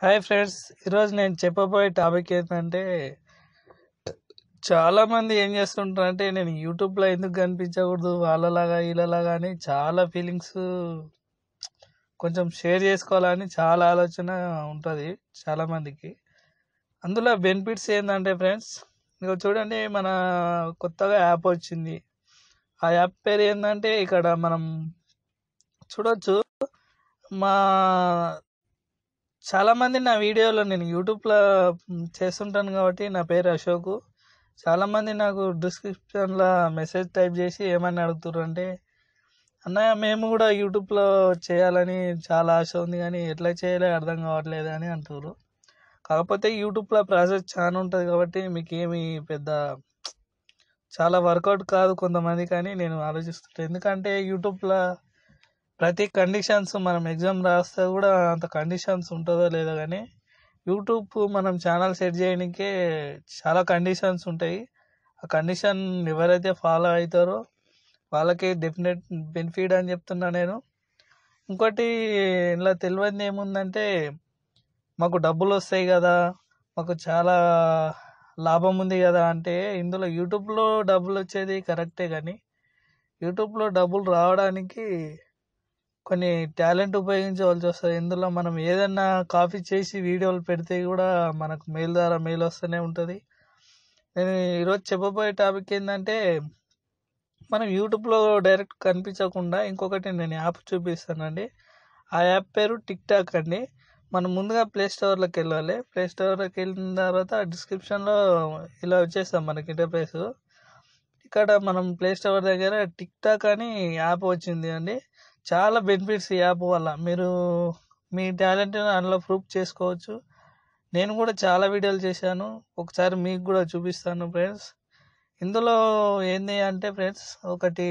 hi friends ఈరోజు నేను చెప్పబోయే టాపిక్ ఏంటంటే చాలామంది ఏం చేస్తుంటారంటే నేను యూట్యూబ్లో ఎందుకు కనిపించకూడదు వాళ్ళలాగా వీళ్ళలాగా అని చాలా ఫీలింగ్స్ కొంచెం షేర్ చేసుకోవాలని చాలా ఆలోచన ఉంటుంది చాలామందికి అందులో బెనిఫిట్స్ ఏంటంటే ఫ్రెండ్స్ ఇక చూడండి మన కొత్తగా యాప్ వచ్చింది ఆ యాప్ పేరు ఏంటంటే ఇక్కడ మనం చూడొచ్చు మా చాలామంది నా వీడియోలో నేను యూట్యూబ్లో చేస్తుంటాను కాబట్టి నా పేరు అశోక్ చాలామంది నాకు డిస్క్రిప్షన్లో మెసేజ్ టైప్ చేసి ఏమని అడుగుతారు అంటే అన్నయ్య మేము కూడా యూట్యూబ్లో చేయాలని చాలా ఆశ ఉంది కానీ ఎట్లా చేయాలో అర్థం కావట్లేదు అని అంటారు కాకపోతే యూట్యూబ్లో ప్రాసెస్ చాలా ఉంటుంది కాబట్టి మీకు ఏమి పెద్ద చాలా వర్కౌట్ కాదు కొంతమంది కానీ నేను ఆలోచిస్తుంటాను ఎందుకంటే యూట్యూబ్లో ప్రతి కండిషన్స్ మనం ఎగ్జామ్ రాస్తే కూడా అంత కండిషన్స్ ఉంటుందో లేదో కానీ యూట్యూబ్ మనం ఛానల్ సెట్ చేయడానికే చాలా కండిషన్స్ ఉంటాయి ఆ కండిషన్ ఎవరైతే ఫాలో అవుతారో వాళ్ళకి డెఫినెట్ బెనిఫిట్ అని చెప్తున్నా నేను ఇంకోటి ఇలా తెలియదు ఏముందంటే మాకు డబ్బులు వస్తాయి కదా మాకు చాలా లాభం ఉంది కదా అంటే ఇందులో యూట్యూబ్లో డబ్బులు వచ్చేది కరెక్టే కానీ యూట్యూబ్లో డబ్బులు రావడానికి కొన్ని టాలెంట్ ఉపయోగించవలసి వస్తుంది ఇందులో మనం ఏదన్నా కాపీ చేసి వీడియోలు పెడితే కూడా మనకు మెయిల్ ద్వారా మెయిల్ వస్తూనే ఉంటుంది నేను ఈరోజు చెప్పబోయే టాపిక్ ఏంటంటే మనం యూట్యూబ్లో డైరెక్ట్ కనిపించకుండా ఇంకొకటి నేను యాప్ చూపిస్తానండి ఆ యాప్ పేరు టిక్ టాక్ అండి మనం ముందుగా ప్లే స్టోర్లోకి వెళ్ళాలి ప్లే స్టోర్లోకి వెళ్ళిన తర్వాత డిస్క్రిప్షన్లో ఇలా వచ్చేస్తాం మనకి ఇంటర్ఫేస్ ఇక్కడ మనం ప్లే స్టోర్ దగ్గర టిక్ టాక్ అని యాప్ వచ్చింది అండి చాలా బెనిఫిట్స్ ఈ యాప్ వల్ల మీరు మీ టాలెంట్ అందులో ప్రూఫ్ చేసుకోవచ్చు నేను కూడా చాలా వీడియోలు చేశాను ఒకసారి మీకు కూడా చూపిస్తాను ఫ్రెండ్స్ ఇందులో ఏంది అంటే ఫ్రెండ్స్ ఒకటి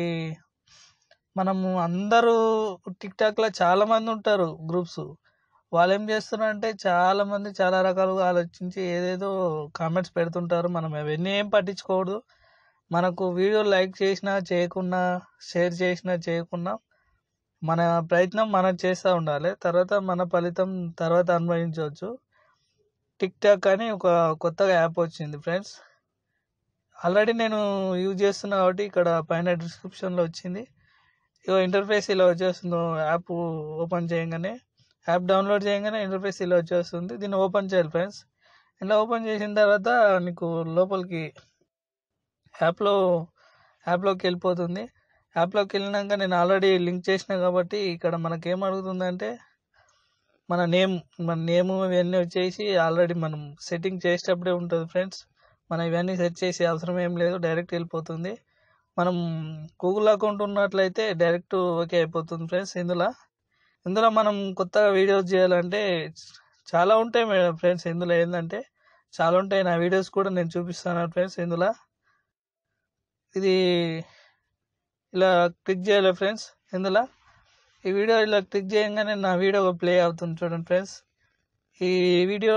మనము అందరూ టిక్ టాక్లో చాలామంది ఉంటారు గ్రూప్స్ వాళ్ళు ఏం చేస్తున్నారంటే చాలామంది చాలా రకాలుగా ఆలోచించి ఏదేదో కామెంట్స్ పెడుతుంటారు మనం అవన్నీ ఏం పట్టించుకోకూడదు మనకు వీడియో లైక్ చేసినా చేయకున్నా షేర్ చేసినా చేయకున్నా మన ప్రయత్నం మనం చేస్తూ ఉండాలి తర్వాత మన ఫలితం తర్వాత అనుభవించవచ్చు టిక్ టాక్ అని ఒక కొత్తగా యాప్ వచ్చింది ఫ్రెండ్స్ ఆల్రెడీ నేను యూజ్ చేస్తున్నా కాబట్టి ఇక్కడ పైన డిస్క్రిప్షన్లో వచ్చింది ఇక ఇంటర్ఫేస్ ఇలా వచ్చేస్తుంది యాప్ ఓపెన్ చేయగానే యాప్ డౌన్లోడ్ చేయగానే ఇంటర్ఫేస్ ఇలా వచ్చేస్తుంది దీన్ని ఓపెన్ చేయాలి ఫ్రెండ్స్ ఇలా ఓపెన్ చేసిన తర్వాత నీకు లోపలికి యాప్లో యాప్లోకి వెళ్ళిపోతుంది యాప్లోకి వెళ్ళినాక నేను ఆల్రెడీ లింక్ చేసిన కాబట్టి ఇక్కడ మనకి ఏం అడుగుతుందంటే మన నేమ్ మన నేమ్ ఇవన్నీ వచ్చేసి ఆల్రెడీ మనం సెట్టింగ్ చేసేటప్పుడే ఉంటుంది ఫ్రెండ్స్ మనం ఇవన్నీ సెట్ చేసే అవసరం ఏం లేదు డైరెక్ట్ వెళ్ళిపోతుంది మనం గూగుల్ అకౌంట్ ఉన్నట్లయితే డైరెక్ట్ ఓకే అయిపోతుంది ఫ్రెండ్స్ ఇందులో ఇందులో మనం కొత్తగా వీడియోస్ చేయాలంటే చాలా ఉంటాయి మేడం ఫ్రెండ్స్ ఇందులో ఏంటంటే చాలా ఉంటాయి నా వీడియోస్ కూడా నేను చూపిస్తాను ఫ్రెండ్స్ ఇందులో ఇది ఇలా క్లిక్ చేయాలి ఫ్రెండ్స్ ఇందులో ఈ వీడియో ఇలా క్లిక్ చేయగానే నా వీడియో ప్లే అవుతుంది చూడండి ఫ్రెండ్స్ ఈ వీడియో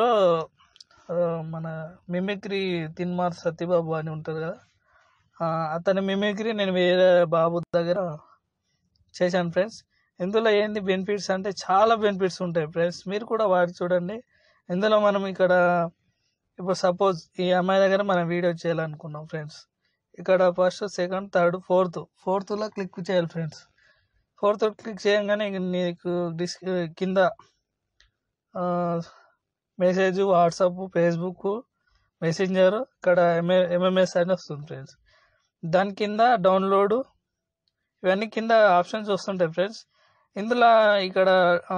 మన మిమిక్రీ తిన్మార్ సత్యబాబు అని ఉంటుంది కదా అతని మిమిక్రీ నేను వేరే బాబు దగ్గర చేశాను ఫ్రెండ్స్ ఇందులో ఏంది బెనిఫిట్స్ అంటే చాలా బెనిఫిట్స్ ఉంటాయి ఫ్రెండ్స్ మీరు కూడా వాడి చూడండి ఇందులో మనం ఇక్కడ ఇప్పుడు సపోజ్ ఈ అమ్మాయి దగ్గర మనం వీడియో చేయాలనుకున్నాం ఫ్రెండ్స్ ఇక్కడ ఫస్ట్ సెకండ్ థర్డ్ ఫోర్త్ ఫోర్త్లో క్లిక్ చేయాలి ఫ్రెండ్స్ ఫోర్త్ క్లిక్ చేయగానే నీకు డిస్ కింద మెసేజ్ వాట్సాప్ ఫేస్బుక్ మెసెంజర్ ఇక్కడ ఎంఏ ఎంఎంఎస్ అని వస్తుంది ఫ్రెండ్స్ దాని కింద డౌన్లోడ్ ఇవన్నీ కింద ఆప్షన్స్ వస్తుంటాయి ఫ్రెండ్స్ ఇందులో ఇక్కడ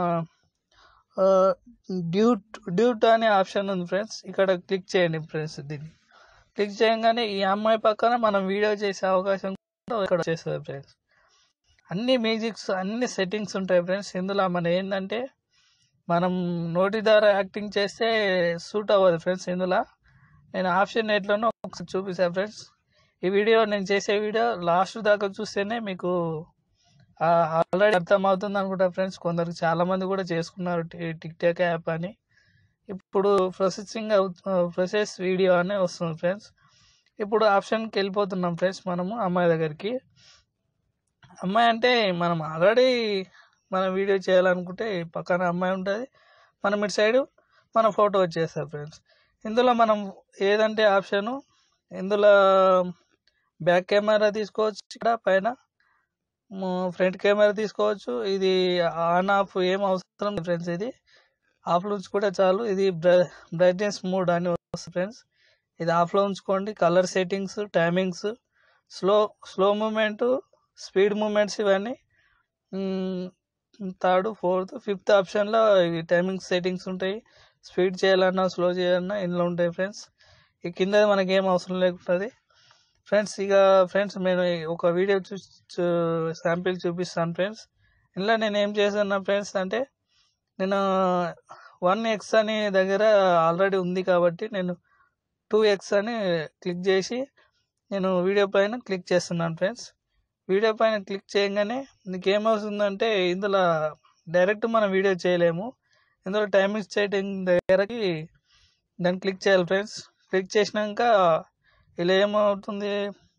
డ్యూట్ డ్యూట్ అనే ఆప్షన్ ఉంది ఫ్రెండ్స్ ఇక్కడ క్లిక్ చేయండి ఫ్రెండ్స్ దీన్ని క్లిక్ చేయగానే ఈ అమ్మాయి పక్కన మనం వీడియో చేసే అవకాశం కూడా ఇక్కడ చేస్తుంది ఫ్రెండ్స్ అన్ని మ్యూజిక్స్ అన్ని సెట్టింగ్స్ ఉంటాయి ఫ్రెండ్స్ ఇందులో మన ఏంటంటే మనం నోటి ద్వారా యాక్టింగ్ చేస్తే సూట్ అవ్వదు ఫ్రెండ్స్ ఇందులో నేను ఆప్షన్ ఎట్లనో ఒకసారి చూపిస్తాను ఫ్రెండ్స్ ఈ వీడియో నేను చేసే వీడియో లాస్ట్ దాకా చూస్తేనే మీకు ఆల్రెడీ అర్థమవుతుంది అనుకుంటా ఫ్రెండ్స్ కొందరు చాలామంది కూడా చేసుకున్నారు టిక్ టాక్ యాప్ అని ఇప్పుడు ప్రాసెసింగ్ ప్రాసెస్ వీడియో అనే వస్తుంది ఫ్రెండ్స్ ఇప్పుడు ఆప్షన్కి వెళ్ళిపోతున్నాం ఫ్రెండ్స్ మనము అమ్మాయి దగ్గరికి అమ్మాయి అంటే మనం ఆల్రెడీ మనం వీడియో చేయాలనుకుంటే పక్కన అమ్మాయి ఉంటుంది మనం ఇటు సైడు మన ఫోటో వచ్చేస్తుంది ఫ్రెండ్స్ ఇందులో మనం ఏదంటే ఆప్షను ఇందులో బ్యాక్ కెమెరా తీసుకోవచ్చు ఇక్కడ పైన ఫ్రంట్ కెమెరా తీసుకోవచ్చు ఇది ఆన్ ఆఫ్ ఏం అవసరం లేదు ఫ్రెండ్స్ ఇది ఆఫ్లో ఉంచుకుంటే చాలు ఇది బ్రైట్నెస్ మోడ్ అని వస్తుంది ఫ్రెండ్స్ ఇది ఆఫ్లో ఉంచుకోండి colour settings timings slow slow movement speed movements ఇవన్నీ థర్డ్ ఫోర్త్ ఫిఫ్త్ ఆప్షన్లో ఇవి టైమింగ్ సెట్టింగ్స్ ఉంటాయి స్పీడ్ చేయాలన్నా స్లో చేయాలన్నా ఇందులో ఉంటాయి ఫ్రెండ్స్ ఈ కింద మనకి ఏం అవసరం లేకుంటుంది ఫ్రెండ్స్ ఇక ఫ్రెండ్స్ నేను ఒక వీడియో చూ శాంపిల్ చూపిస్తాను ఫ్రెండ్స్ ఇందులో నేను ఏం చేశాను ఫ్రెండ్స్ అంటే నేను వన్ ఎక్స్ అని దగ్గర ఆల్రెడీ ఉంది కాబట్టి నేను టూ ఎక్స్ అని క్లిక్ చేసి నేను వీడియో పైన క్లిక్ చేస్తున్నాను ఫ్రెండ్స్ వీడియో పైన క్లిక్ చేయగానే నీకు ఏమవుతుందంటే ఇందులో డైరెక్ట్ మనం వీడియో చేయలేము ఇందులో టైమింగ్ సెట్టింగ్ దగ్గరకి దాన్ని క్లిక్ చేయాలి ఫ్రెండ్స్ క్లిక్ చేసినాక ఇలా ఏమవుతుంది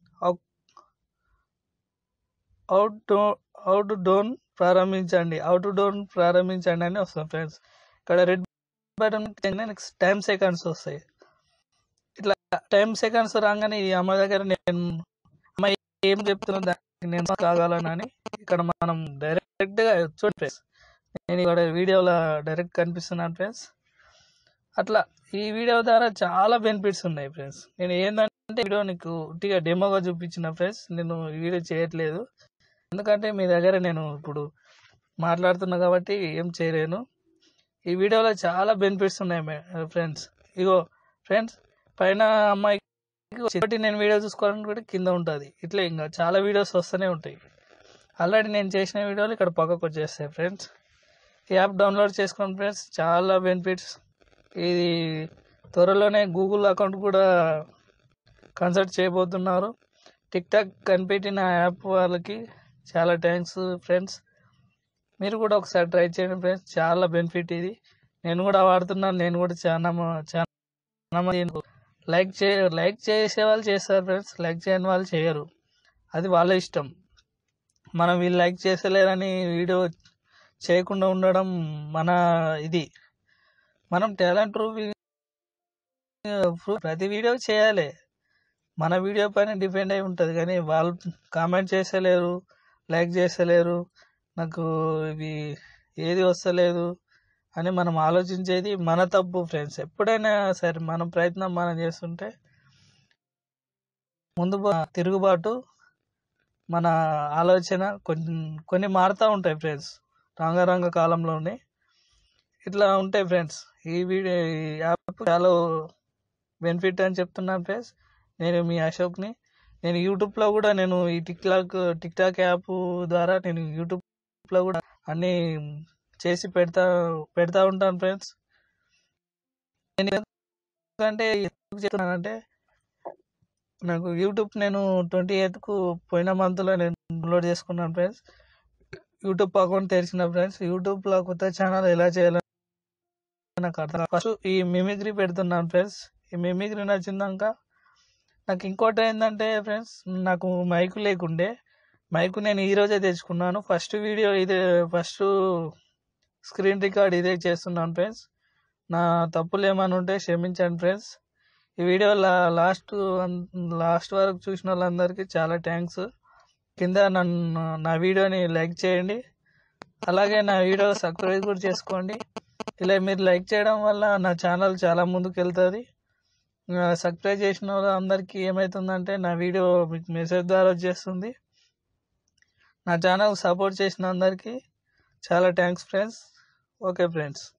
అవుట్ అవుట్ డోన్ ప్రారంభించండి అవుట్ డోన్ ప్రారంభించండి అని వస్తుంది ఫ్రెండ్స్ ఇక్కడ red button next time seconds వస్తాయి ఇట్లా టైం సెకండ్స్ రాగానే ఈ అమ్మ దగ్గర నేను అమ్మ ఏం చెప్తున్నా దానికి నేను కాగలను అని ఇక్కడ మనం డైరెక్ట్గా చూడండి ఫ్రెండ్స్ నేను ఇక్కడ వీడియోలో డైరెక్ట్ కనిపిస్తున్నాను ఫ్రెండ్స్ అట్లా ఈ వీడియో ద్వారా చాలా బెనిఫిట్స్ ఉన్నాయి ఫ్రెండ్స్ నేను ఏంటంటే వీడియో నీకు ఉట్టిగా డెమోగా చూపించిన ఫ్రెండ్స్ నేను ఈ వీడియో చేయట్లేదు ఎందుకంటే మీ దగ్గర నేను ఇప్పుడు మాట్లాడుతున్నా కాబట్టి ఏం చేయలేను ఈ వీడియోలో చాలా బెనిఫిట్స్ ఉన్నాయి ఫ్రెండ్స్ ఇగో ఫ్రెండ్స్ పైన అమ్మాయికి ఒకటి నేను వీడియో చూసుకోవాలనుకుంటే కింద ఉంటుంది ఇట్లా ఇంకా చాలా వీడియోస్ వస్తూనే ఉంటాయి ఆల్రెడీ నేను చేసిన వీడియోలు ఇక్కడ పక్కకు వచ్చేస్తాయి ఫ్రెండ్స్ ఈ యాప్ డౌన్లోడ్ చేసుకోండి ఫ్రెండ్స్ చాలా బెనిఫిట్స్ ఇది త్వరలోనే గూగుల్ అకౌంట్ కూడా కన్సల్ట్ చేయబోతున్నారు టిక్ టాక్ కనిపెట్టిన యాప్ వాళ్ళకి చాలా థ్యాంక్స్ ఫ్రెండ్స్ మీరు కూడా ఒకసారి ట్రై చేయండి ఫ్రెండ్స్ చాలా బెనిఫిట్ ఇది నేను కూడా వాడుతున్నాను నేను కూడా చాలా మ- చాలా మంది లైక్ చే లైక్ చేసే వాళ్ళు చేస్తారు ఫ్రెండ్స్ లైక్ చేయని వాళ్ళు చేయరు అది వాళ్ళ ఇష్టం మనం వీళ్ళు లైక్ చేసలేరని వీడియో చేయకుండా ఉండడం మన ఇది మనం టాలెంట్ ప్రూఫ్ ప్రతి వీడియో చేయాలి మన వీడియో పైన డిపెండ్ అయి ఉంటుంది కానీ వాళ్ళు కామెంట్ చేసలేరు లైక్ చేసలేరు నాకు ఇవి ఏది వస్తలేదు అని మనం ఆలోచించేది మన తప్పు ఫ్రెండ్స్ ఎప్పుడైనా సరే మన ప్రయత్నం మనం చేస్తుంటే ముందు బా- తిరుగుబాటు మన ఆలోచన కొన్ని కొన్ని మారుతూ ఉంటాయి ఫ్రెండ్స్ రంగరంగ కాలంలోనే ఇట్లా ఉంటాయి ఫ్రెండ్స్ ఈ వీడియో ఈ యాప్ చాలా బెనిఫిట్ అని చెప్తున్నాను ఫ్రెండ్స్ నేను మీ అశోక్ని నేను యూట్యూబ్లో కూడా నేను ఈ TikTok TikTok app ద్వారా నేను యూట్యూబ్లో కూడా అన్నీ చేసి పెడతా పెడతా ఉంటాను ఫ్రెండ్స్ నేను ఎందుకంటే ఎందుకు చెప్తున్నానంటే నాకు యూట్యూబ్ నేను ట్వంటీ ఎయిత్కు పోయిన మంత్లో నేను డౌన్లోడ్ చేసుకున్నాను ఫ్రెండ్స్ యూట్యూబ్ అకౌంట్ తెరిచిన ఫ్రెండ్స్ యూట్యూబ్లో కొత్త ఛానల్ ఎలా చేయాలని నాకు అర్థం ఫస్ట్ ఈ మిమిక్రీ పెడుతున్నాను ఫ్రెండ్స్ ఈ మిమిక్రీ నచ్చిందాక నాకు ఇంకోటి ఏంటంటే ఫ్రెండ్స్ నాకు మైకు లేకుండే మైకు నేను ఈ రోజే తెచ్చుకున్నాను ఫస్ట్ వీడియో ఇదే ఫస్ట్ స్క్రీన్ రికార్డ్ ఇదే చేస్తున్నాను ఫ్రెండ్స్ నా తప్పులు ఏమైనా ఉంటే క్షమించండి ఫ్రెండ్స్ ఈ వీడియో లా లాస్ట్ లాస్ట్ వరకు చూసిన వాళ్ళందరికీ చాలా థ్యాంక్స్ కింద నన్ను నా వీడియోని లైక్ చేయండి అలాగే నా వీడియో సబ్స్క్రైబ్ కూడా చేసుకోండి ఇలా మీరు లైక్ చేయడం వల్ల నా ఛానల్ చాలా ముందుకు వెళ్తుంది సబ్స్క్రైబ్ చేసిన వాళ్ళందరికీ ఏమవుతుందంటే నా వీడియో మీకు మెసేజ్ ద్వారా వచ్చేస్తుంది నా ఛానల్ సపోర్ట్ చేసిన అందరికీ చాలా థ్యాంక్స్ ఫ్రెండ్స్ ఓకే ఫ్రెండ్స్